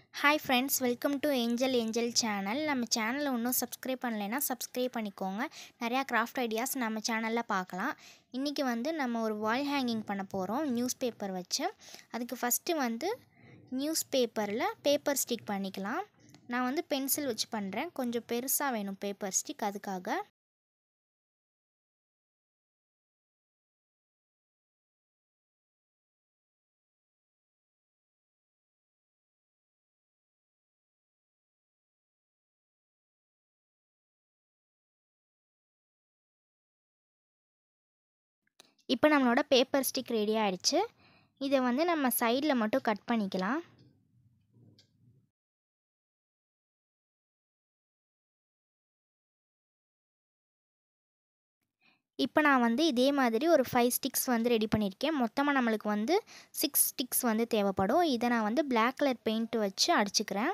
hi friends welcome to angel angel channel நம்ம சேனலை இன்னும் சப்ஸ்கிரைப் பண்ணலைன்னா சப்ஸ்கிரைப் பண்ணிக்கோங்க நிறையா கிராஃப்ட் ஐடியாஸ் நம்ம சேனலில் பார்க்கலாம் இன்றைக்கி வந்து நம்ம ஒரு வால் ஹேங்கிங் பண்ண போகிறோம் நியூஸ் பேப்பர் வச்சு அதுக்கு ஃபஸ்ட்டு வந்து நியூஸ் பேப்பரில் பேப்பர் ஸ்டிக் பண்ணிக்கலாம் நான் வந்து பென்சில் வச்சு பண்ணுறேன் கொஞ்சம் பெருசாக வேணும் பேப்பர் ஸ்டிக் அதுக்காக இப்போ நம்மளோட பேப்பர் ஸ்டிக் ரெடி ஆகிடுச்சு இதை வந்து நம்ம சைடில் மட்டும் கட் பண்ணிக்கலாம் இப்போ நான் வந்து இதே மாதிரி ஒரு ஃபைவ் ஸ்டிக்ஸ் வந்து ரெடி பண்ணியிருக்கேன் மொத்தமாக நம்மளுக்கு வந்து சிக்ஸ் ஸ்டிக்ஸ் வந்து தேவைப்படும் இதை நான் வந்து பிளாக் கலர் பெயிண்ட் வச்சு அடிச்சுக்கிறேன்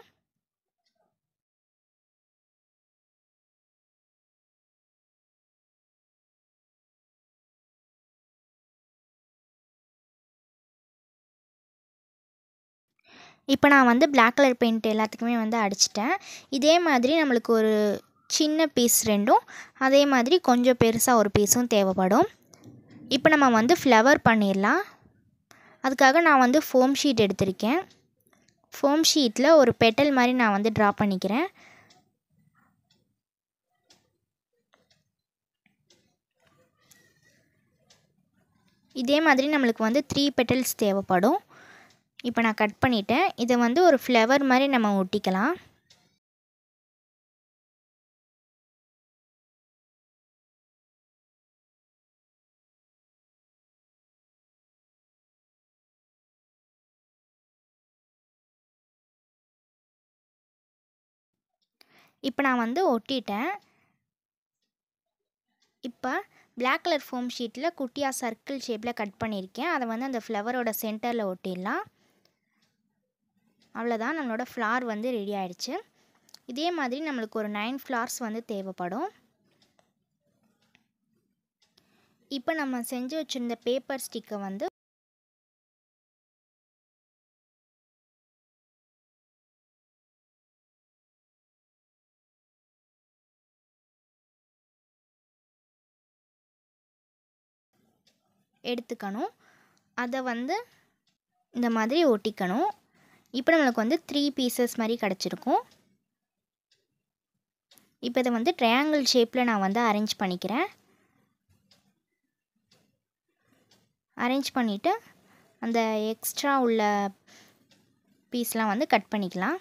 இப்போ நான் வந்து பிளாக் கலர் பெயிண்ட் எல்லாத்துக்குமே வந்து அடிச்சிட்டேன் இதே மாதிரி நம்மளுக்கு ஒரு சின்ன பீஸ் ரெண்டும் அதே மாதிரி கொஞ்சம் பெருசாக ஒரு பீஸும் தேவைப்படும் இப்போ நம்ம வந்து ஃப்ளவர் பண்ணிடலாம் அதுக்காக நான் வந்து ஃபோம் ஷீட் எடுத்திருக்கேன் ஃபோம் ஷீட்டில் ஒரு பெட்டல் மாதிரி நான் வந்து ட்ரா பண்ணிக்கிறேன் இதே மாதிரி நம்மளுக்கு வந்து த்ரீ பெட்டல்ஸ் தேவைப்படும் இப்போ நான் கட் பண்ணிட்டேன் இதை வந்து ஒரு ஃப்ளவர் மாதிரி நம்ம ஒட்டிக்கலாம் இப்போ நான் வந்து ஒட்டிட்டேன் இப்போ பிளாக் கலர் ஃபோம் ஷீட்டில் குட்டியாக சர்க்கிள் ஷேப்பில் கட் பண்ணியிருக்கேன் அதை வந்து அந்த ஃப்ளவரோட சென்டரில் ஒட்டிடலாம் அவ்வளோதான் நம்மளோட ஃப்ளார் வந்து ரெடி ஆகிடுச்சு இதே மாதிரி நம்மளுக்கு ஒரு நைன் ஃப்ளார்ஸ் வந்து தேவைப்படும் இப்போ நம்ம செஞ்சு வச்சுருந்த பேப்பர் ஸ்டிக்கை வந்து எடுத்துக்கணும் அதை வந்து இந்த மாதிரி ஒட்டிக்கணும் இப்போ நம்மளுக்கு வந்து த்ரீ பீசஸ் மாதிரி கிடச்சிருக்கும் இப்போ இதை வந்து ட்ரையாங்கிள் ஷேப்பில் நான் வந்து அரேஞ்ச் பண்ணிக்கிறேன் அரேஞ்ச் பண்ணிவிட்டு அந்த எக்ஸ்ட்ரா உள்ள பீஸ்லாம் வந்து கட் பண்ணிக்கலாம்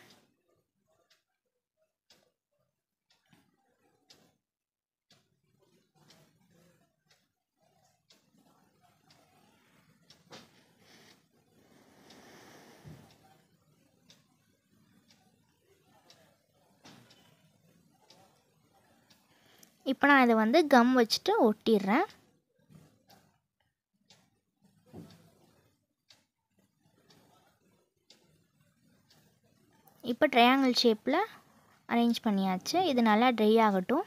இப்போ நான் இதை வந்து கம் வச்சுட்டு ஒட்டிடுறேன் இப்போ ட்ரையாங்கிள் ஷேப்பில் அரேஞ்ச் பண்ணியாச்சு இது நல்லா ட்ரை ஆகட்டும்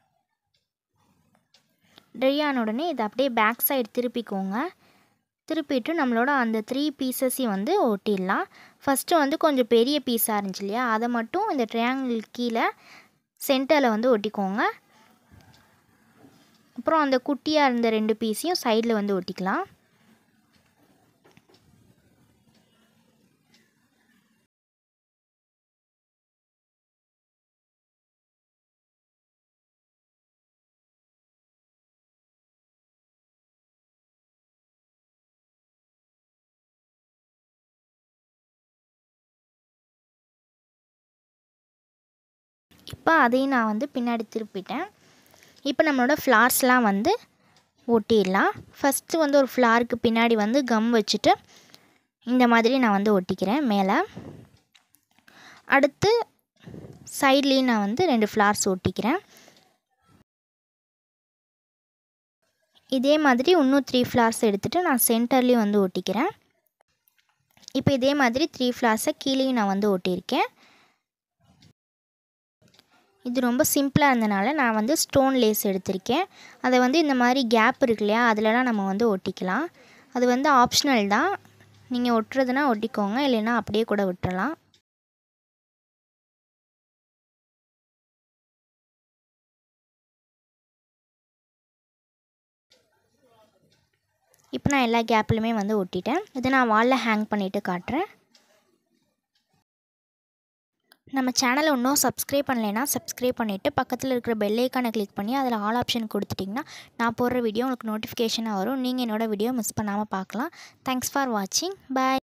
ட்ரை ஆன உடனே இதை அப்படியே பேக் சைடு திருப்பிக்கோங்க திருப்பிட்டு நம்மளோட அந்த த்ரீ பீசஸையும் வந்து ஒட்டிடலாம் ஃபஸ்ட்டு வந்து கொஞ்சம் பெரிய பீஸாக இருந்துச்சு இல்லையா அதை மட்டும் இந்த ட்ரையாங்கிள் கீழே சென்டரில் வந்து ஒட்டிக்கோங்க அப்புறம் அந்த குட்டியாக இருந்த ரெண்டு பீஸையும் சைடில் வந்து ஒட்டிக்கலாம் இப்போ அதையும் நான் வந்து பின்னாடி திருப்பிட்டேன் இப்போ நம்மளோட ஃப்ளார்ஸ்லாம் வந்து ஒட்டிடலாம் ஃபஸ்ட்டு வந்து ஒரு ஃப்ளாருக்கு பின்னாடி வந்து கம் வச்சுட்டு இந்த மாதிரி நான் வந்து ஒட்டிக்கிறேன் மேலே அடுத்து சைட்லேயும் நான் வந்து ரெண்டு ஃப்ளார்ஸ் ஒட்டிக்கிறேன் இதே மாதிரி இன்னும் த்ரீ ஃப்ளார்ஸ் எடுத்துகிட்டு நான் சென்டர்லேயும் வந்து ஒட்டிக்கிறேன் இப்போ இதே மாதிரி த்ரீ ஃப்ளார்ஸை கீழேயும் நான் வந்து ஒட்டியிருக்கேன் இது ரொம்ப சிம்பிளாக இருந்தனால நான் வந்து ஸ்டோன் லேஸ் எடுத்திருக்கேன் அதை வந்து இந்த மாதிரி கேப் இருக்கு இல்லையா அதிலலாம் நம்ம வந்து ஒட்டிக்கலாம் அது வந்து ஆப்ஷனல் தான் நீங்கள் ஒட்டுறதுனா ஒட்டிக்கோங்க இல்லைன்னா அப்படியே கூட விட்டுறலாம் இப்போ நான் எல்லா கேப்லையுமே வந்து ஒட்டிட்டேன் இதை நான் வாலில் ஹேங் பண்ணிவிட்டு காட்டுறேன் நம்ம சேனலை இன்னும் சப்ஸ்கிரைப் பண்ணலைன்னா சப்ஸ்கிரைப் பண்ணிவிட்டு பக்கத்தில் இருக்கிற பெல் ஐக்கானை கிளிக் பண்ணி அதில் ஆல் ஆப்ஷன் கொடுத்துட்டிங்கன்னா நான் போடுற வீடியோ உங்களுக்கு நோட்டிஃபிகேஷனாக வரும் நீங்கள் என்னோடய வீடியோ மிஸ் பண்ணாமல் பார்க்கலாம் தேங்க்ஸ் ஃபார் வாட்சிங் பாய்